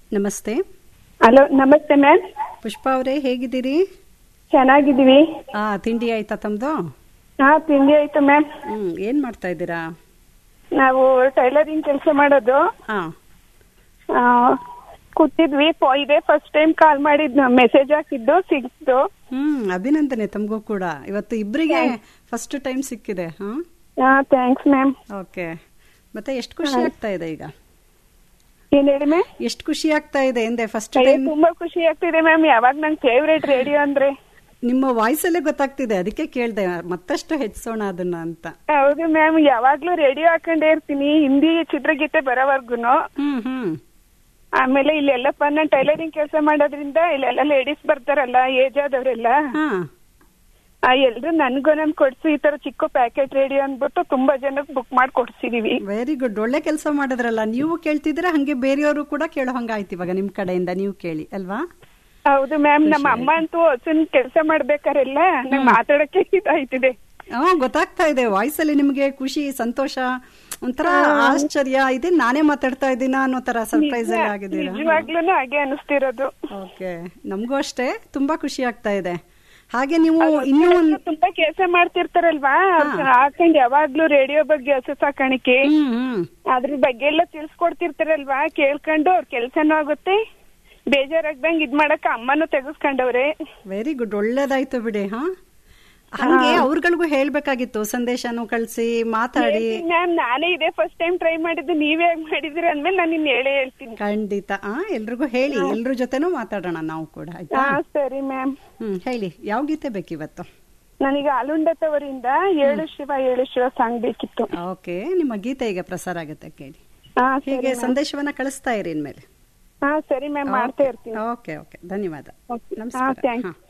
ನಮಸ್ತೆ ಹಲೋ ನಮಸ್ತೆ ಮ್ಯಾಮ್ ಪುಷ್ಪ ಅವರೇ ಹೇಗಿದ್ದೀರಿ ಚೆನ್ನಾಗಿದ್ದೀವಿ ಆ ತಿಂಡಿ ಆಯ್ತಾ ತಮ್ದು ಹಾ ತಿಂಡಿ ಆಯ್ತು ಮ್ಯಾಮ್ ಹ್ಮ್ ಏನ್ ಮಾಡ್ತಾ ಇದ್ದೀರಾ ನಾವು ಟೈಲರಿಂಗ್ ಕೆಲಸ ಮಾಡೋದು ಹಾ ಆ, ಕೂತಿದ್ವಿ ಫೋ- ಇದೇ ಫಸ್ಟ್ ಟೈಮ್ ಕಾಲ್ ಮಾಡಿದ್ ಮೆಸೇಜ್ ಹಾಕಿದ್ದು ಸಿಕ್ತು ಹ್ಮ್ ಅಭಿನಂದನೆ ತಮಗೂ ಕೂಡ ಇವತ್ತು ಇಬ್ಬರಿಗೆ ಫಸ್ಟ್ ಟೈಮ್ ಸಿಕ್ಕಿದೆ ಹಾ ಹಾ ಥ್ಯಾಂಕ್ಸ್ ಮ್ಯಾಮ್ ಓಕೆ ಮತ್ತೆ ಎಷ್ಟು ಖುಷಿ ಆಗ್ತಾ ಇದೆ ಈಗ ಏನ್ ಹೇಳಿ ಮ್ಯಾಮ್ ಎಷ್ಟು ಖುಷಿ ಆಗ್ತಾ ಇದೆ ಎಂದೆ ಫಸ್ಟ್ ಟೈಮ್ ತುಂಬಾ ಖುಷಿ ಆಗ್ತಿದೆ ಮ್ಯಾಮ್ ಯಾವಾಗ ನಂಗೆ ಫೇವ್ರೇಟ್ ರೇಡಿಯೋ ಅಂದ್ರೆ ನಿಮ್ಮ ವಾಯ್ಸ್ ಅಲ್ಲೇ ಗೊತ್ತಾಗ್ತಿದೆ ಅದಕ್ಕೆ ಕೇಳ್ದೆ ಮತ್ತಷ್ಟು ಹೆಚ್ಚಿಸೋಣ ಅದನ್ನ ಅಂತ ಹೌದು ಮ್ಯಾಮ್ ಯಾವಾಗ್ಲೂ ರೇಡಿಯೋ ಹಾಕೊಂಡೇ ಇರ್ತೀನಿ ಹಿಂದಿ ಚಿತ್ರಗೀತೆ ಬರೋವರ್ಗುನು ಹ್ಮ್ ಹ್ಮ್ ಆಮೇಲೆ ಇಲ್ಲೆಲ್ಲಪ್ಪ ನಾನು ಟೈಲರಿಂಗ್ ಕೆಲಸ ಮಾಡೋದ್ರಿಂದ ಇಲ್ಲೆಲ್ಲ ಲೇಡೀಸ್ ಬರ್ತಾರಲ್ಲ ಏಜ್ ಆದವರೆಲ್ಲ ಹಾ ಆ ಎಲ್ರು ನನ್ಗೂ ನನ್ ಕೊಡ್ಸಿ ಈ ತರ ಚಿಕ್ಕ ಪ್ಯಾಕೆಟ್ ರೇಡಿಯೋ ಅಂದ್ಬಿಟ್ಟು ತುಂಬಾ ಜನಕ್ಕೆ ಬುಕ್ ಮಾಡಿ ಕೊಡ್ಸಿದೀವಿ ವೆರಿ ಗುಡ್ ಒಳ್ಳೆ ಕೆಲಸ ಮಾಡಿದ್ರಲ್ಲ ನೀವು ಕೇಳ್ತಿದ್ರೆ ಹಂಗೆ ಬೇರೆಯವರು ಕೂಡ ಕೇಳೋ ಹಂಗಾಯ್ತು ಇವಾಗ ನಿಮ್ ಕಡೆಯಿಂದ ನೀವು ಕೇಳಿ ಅಲ್ವಾ ಹೌದು ಮ್ಯಾಮ್ ನಮ್ಮ ಅಮ್ಮ ಅಂತೂ ಹಸುನ್ ಕೆಲಸ ಮಾಡ್ಬೇಕಾರೆಲ್ಲ ನಂಗೆ ಮಾತಾಡಕ್ಕೆ ಇದಾಯ್ತಿದೆ ಹಾ ಗೊತ್ತಾಗ್ತಾ ಇದೆ ವಾಯ್ಸ್ ಅಲ್ಲಿ ನಿಮ್ಗೆ ಖುಷಿ ಸಂತೋಷ ಒಂಥರ ಆಶ್ಚರ್ಯ ಇದೆ ನಾನೇ ಮಾತಾಡ್ತಾ ಇದ್ದೀನ ಅನ್ನೋ ತರ ಸರ್ಪ್ರೈಸ್ ಎಲ್ಲ ಆಗಿದ್ದೀರಾ ನಿಜವಾಗ್ಲೂ ಹಾಗೆ ಅನಿಸ್ತಿರೋದು ಓಕೆ ನಮಗೂ ಅಷ್ಟೇ ತುಂಬಾ ಖುಷಿ ಆಗ್ತಾ ಇದೆ ಹಾಗೆ ನೀವು ಇನ್ನೂ ಒಂದ್ ತುಂಬಾ ಕೆಲಸ ಮಾಡ್ತಿರ್ತಾರಲ್ವಾ ಅವ್ರ್ನ ಹಾಕೊಂಡ್ ಯಾವಾಗ್ಲೂ ರೇಡಿಯೋ ಬಗ್ಗೆ ಹಸು ಸಾಕಾಣಿಕೆ ಹ್ಮ್ ಹ್ಮ್ ಅದ್ರ ಬಗ್ಗೆ ಎಲ್ಲ ತಿಳ್ಸ್ಕೊಡ್ತಿರ್ತಾರಲ್ವಾ ಕೇಳ್ಕೊಂಡು ಅವ್ರ ಕೆಲ್ಸನೂ ಆಗುತ್ತೆ ಬೇಜಾರಾಗ್ದಂಗ್ ಇದ್ ಮಾಡಕ್ ಅಮ್ಮನೂ ತೆಗೆಸ್ಕೊಂಡವ್ರೆ ವೆರಿ ಗುಡ್ ಒಳ್ಳೇದಾಯ್ತು ಬಿಡಿ ಹಾ ಹಂಗೆ ಅವ್ರಗಳಿಗೂ ಹೇಳ್ಬೇಕಾಗಿತ್ತು ಸಂದೇಶನೂ ಕಳ್ಸಿ ಮಾತಾಡಿ ಮ್ಯಾಮ್ ನಾನೇ ಇದೇ ಫಸ್ಟ್ ಟೈಮ್ ಟ್ರೈ ಮಾಡಿದ್ದು ನೀವೇ ಹೇಗ್ ಮಾಡಿದಿರ ಅಂದ್ಮೇಲೆ ನಾನು ಇನ್ ಹೇಳೇ ಹೇಳ್ತೀನಿ ಖಂಡಿತ ಆ ಎಲ್ರಿಗೂ ಹೇಳಿ ಎಲ್ರ ಜೊತೆನೂ ಮಾತಾಡೋಣ ನಾವು ಕೂಡ ಆಯ್ತಾ ಹಾ ಸರಿ ಮ್ಯಾಮ್ ಹ್ಮ್ ಹೇಳಿ ಯಾವ ಗೀತೆ ಬೇಕಿವತ್ತು ನನಗೆ ಆಲುಂಡತವರಿಂದ ಏಳು ಶಿವ ಏಳು ಶಿವ ಸಾಂಗ್ ಬೇಕಿತ್ತು ಓಕೆ ನಿಮ್ಮ ಗೀತೆ ಈಗ ಪ್ರಸಾರ ಆಗುತ್ತೆ ಕೇಳಿ ಹಾ ಹೀಗೆ ಸಂದೇಶವನ್ನ ಕಳಿಸ್ತಾ ಇರಿ ಇನ್ಮೇಲೆ ಹಾ ಸರಿ ಮ್ಯಾಮ್ ಮಾಡ್ತಾ ಇರ್ತೀನಿ ಓಕೆ ಓಕೆ ಧನ್ಯವಾದ Okay. ಹಾ ನಮಸ್ಕಾರ ಥ್ಯಾಂಕ್ಸ್ ಹಾ